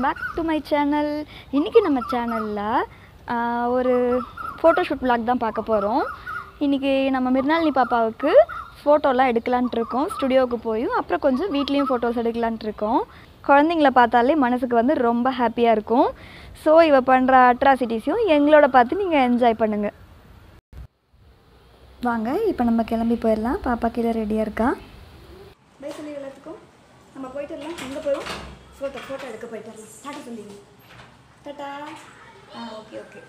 back to my channel இன்றைக்கி நம்ம சேனலில் ஒரு ஃபோட்டோஷூட் vlog தான் பார்க்க போகிறோம் இன்றைக்கி நம்ம மிர்னாலினி பாப்பாவுக்கு ஃபோட்டோலாம் எடுக்கலான்ட்டு இருக்கோம் ஸ்டுடியோவுக்கு போயும் அப்புறம் கொஞ்சம் வீட்லேயும் ஃபோட்டோஸ் எடுக்கலான்ட்டு இருக்கோம் குழந்தைங்கள பார்த்தாலே மனசுக்கு வந்து ரொம்ப ஹாப்பியாக இருக்கும் ஸோ இவ பண்ணுற அட்ராசிட்டிஸையும் எங்களோட பார்த்து நீங்கள் என்ஜாய் பண்ணுங்கள் வாங்க இப்போ நம்ம கிளம்பி போயிடலாம் பாப்பா கீழே ரெடியாக இருக்கா பை சொல்லி எல்லாத்துக்கும் நம்ம போயிட்டு வரலாம் எங்கே போயிடும் ஃபோட்டோ ஃபோட்டோ எடுக்க போயிட்டு வரலாம் டாட்டா சொல்லிங்க டாட்டா ஆ ஓகே ஓகே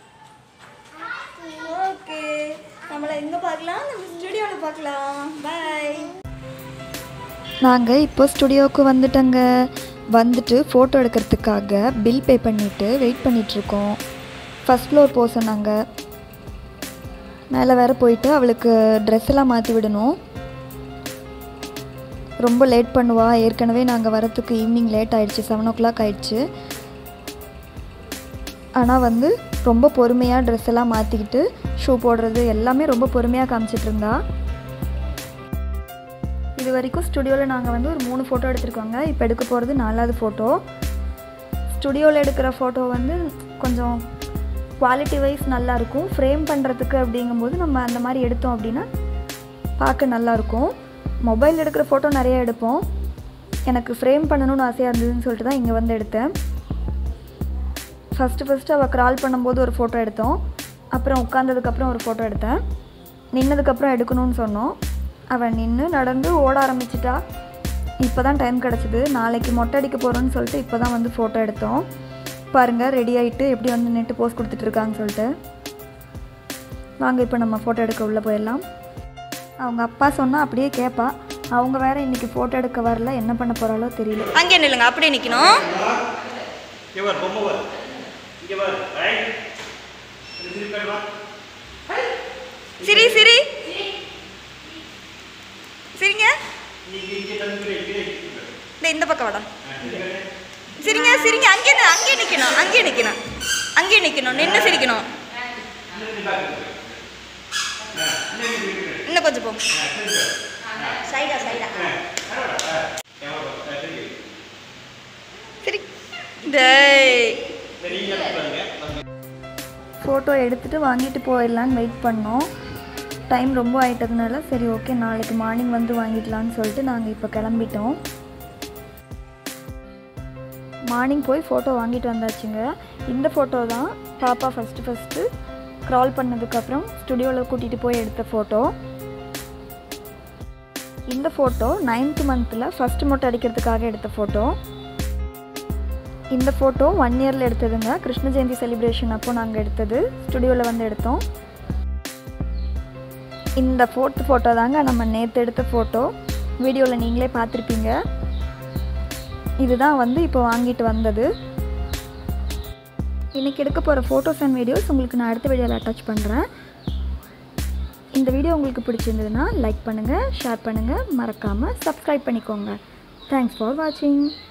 ஓகே நம்மளை எங்கே பார்க்கலாம் நம்ம ஸ்டுடியோவில் பார்க்கலாம் பாய் நாங்கள் இப்போ ஸ்டுடியோவுக்கு வந்துட்டோங்க வந்துட்டு ஃபோட்டோ எடுக்கிறதுக்காக பில் பே பண்ணிவிட்டு வெயிட் பண்ணிகிட்ருக்கோம் ஃபஸ்ட் ஃப்ளோர் போக சொன்னாங்க மேலே வேறு போயிட்டு அவளுக்கு ட்ரெஸ் எல்லாம் மாற்றி விடணும் ரொம்ப லேட் பண்ணுவா ஏற்கனவே நாங்கள் வரத்துக்கு ஈவினிங் லேட் ஆயிடுச்சு செவன் ஓ கிளாக் ஆயிடுச்சு ஆனால் வந்து ரொம்ப பொறுமையாக ட்ரெஸ் எல்லாம் மாற்றிக்கிட்டு ஷூ போடுறது எல்லாமே ரொம்ப பொறுமையாக காமிச்சிட்டு இருந்தா இது வரைக்கும் ஸ்டுடியோவில் நாங்கள் வந்து ஒரு மூணு ஃபோட்டோ எடுத்திருக்கோங்க இப்போ எடுக்க போகிறது நாலாவது ஃபோட்டோ ஸ்டுடியோவில் எடுக்கிற ஃபோட்டோ வந்து கொஞ்சம் குவாலிட்டி வைஸ் நல்லாயிருக்கும் ஃப்ரேம் பண்ணுறதுக்கு அப்படிங்கும்போது நம்ம அந்த மாதிரி எடுத்தோம் அப்படின்னா பார்க்க நல்லாயிருக்கும் மொபைல் எடுக்கிற ஃபோட்டோ நிறைய எடுப்போம் எனக்கு ஃப்ரேம் பண்ணணும்னு ஆசையாக இருந்ததுன்னு சொல்லிட்டு தான் இங்கே வந்து எடுத்தேன் ஃபஸ்ட்டு ஃபஸ்ட்டு அவள் க்ரால் பண்ணும்போது ஒரு ஃபோட்டோ எடுத்தோம் அப்புறம் உட்காந்ததுக்கப்புறம் ஒரு ஃபோட்டோ எடுத்தேன் நின்னதுக்கப்புறம் எடுக்கணும்னு சொன்னோம் அவள் நின்று நடந்து ஓட ஆரம்பிச்சிட்டா இப்போ தான் டைம் கிடச்சிது நாளைக்கு மொட்டை அடிக்க போகிறோன்னு சொல்லிட்டு இப்போ தான் வந்து ஃபோட்டோ எடுத்தோம் பாருங்கள் ரெடி ஆகிட்டு எப்படி வந்து நெட்டு போஸ் கொடுத்துட்ருக்கான்னு சொல்லிட்டு வாங்க இப்போ நம்ம ஃபோட்டோ எடுக்க உள்ளே போயிடலாம் அவங்க அப்பா சொன்னால் அப்படியே கேட்பா அவங்க வேற இன்னைக்கு ஃபோட்டோ எடுக்க வரல என்ன பண்ண போகிறாளோ தெரியல அங்கே நில்லுங்க அப்படியே நிற்கணும் இங்கே வர பொம்மை வர இங்கே வர ரைட் திருப்பி வா சிரி சிரி சிரிங்க இங்கே இங்கே தந்துக்கிறேன் இங்கே இந்த இந்த பக்கம் வாடா சிரிங்க சிரிங்க அங்கே நி- அங்கே நிற்கணும் அங்கே நிற்கணும் அங்கே நிற்கணும் நின்று சிரிக்கணும் இன்னும் கொஞ்சம் போ சைடா சைடா சிரி டேய் ஃபோட்டோ எடுத்துகிட்டு வாங்கிட்டு போயிடலான்னு வெயிட் பண்ணோம் டைம் ரொம்ப ஆயிட்டதுனால சரி ஓகே நாளைக்கு மார்னிங் வந்து வாங்கிக்கலாம்னு சொல்லிட்டு நாங்கள் இப்போ கிளம்பிட்டோம் மார்னிங் போய் ஃபோட்டோ வாங்கிட்டு வந்தாச்சுங்க இந்த ஃபோட்டோ தான் பாப்பா ஃபஸ்ட்டு ஃபஸ்ட்டு க்ரால் பண்ணதுக்கப்புறம் ஸ்டுடியோவில் கூட்டிகிட்டு போய் எடுத்த ஃபோட்டோ இந்த ஃபோட்டோ நைன்த் மந்தில் ஃபஸ்ட்டு மொட்டை அடிக்கிறதுக்காக எடுத்த ஃபோட்டோ இந்த ஃபோட்டோ ஒன் இயரில் எடுத்ததுங்க கிருஷ்ண ஜெயந்தி செலிப்ரேஷன் அப்போ நாங்கள் எடுத்தது ஸ்டுடியோவில் வந்து எடுத்தோம் இந்த ஃபோர்த்து ஃபோட்டோ தாங்க நம்ம நேற்று எடுத்த ஃபோட்டோ வீடியோவில் நீங்களே பார்த்துருப்பீங்க இதுதான் வந்து இப்போ வாங்கிட்டு வந்தது இன்றைக்கி எடுக்க போகிற ஃபோட்டோஸ் அண்ட் வீடியோஸ் உங்களுக்கு நான் அடுத்த வீடியோவில் அட்டாச் பண்ணுறேன் இந்த வீடியோ உங்களுக்கு பிடிச்சிருந்ததுன்னா லைக் பண்ணுங்கள் ஷேர் பண்ணுங்கள் மறக்காமல் சப்ஸ்கிரைப் பண்ணிக்கோங்க தேங்க்ஸ் ஃபார் வாட்சிங்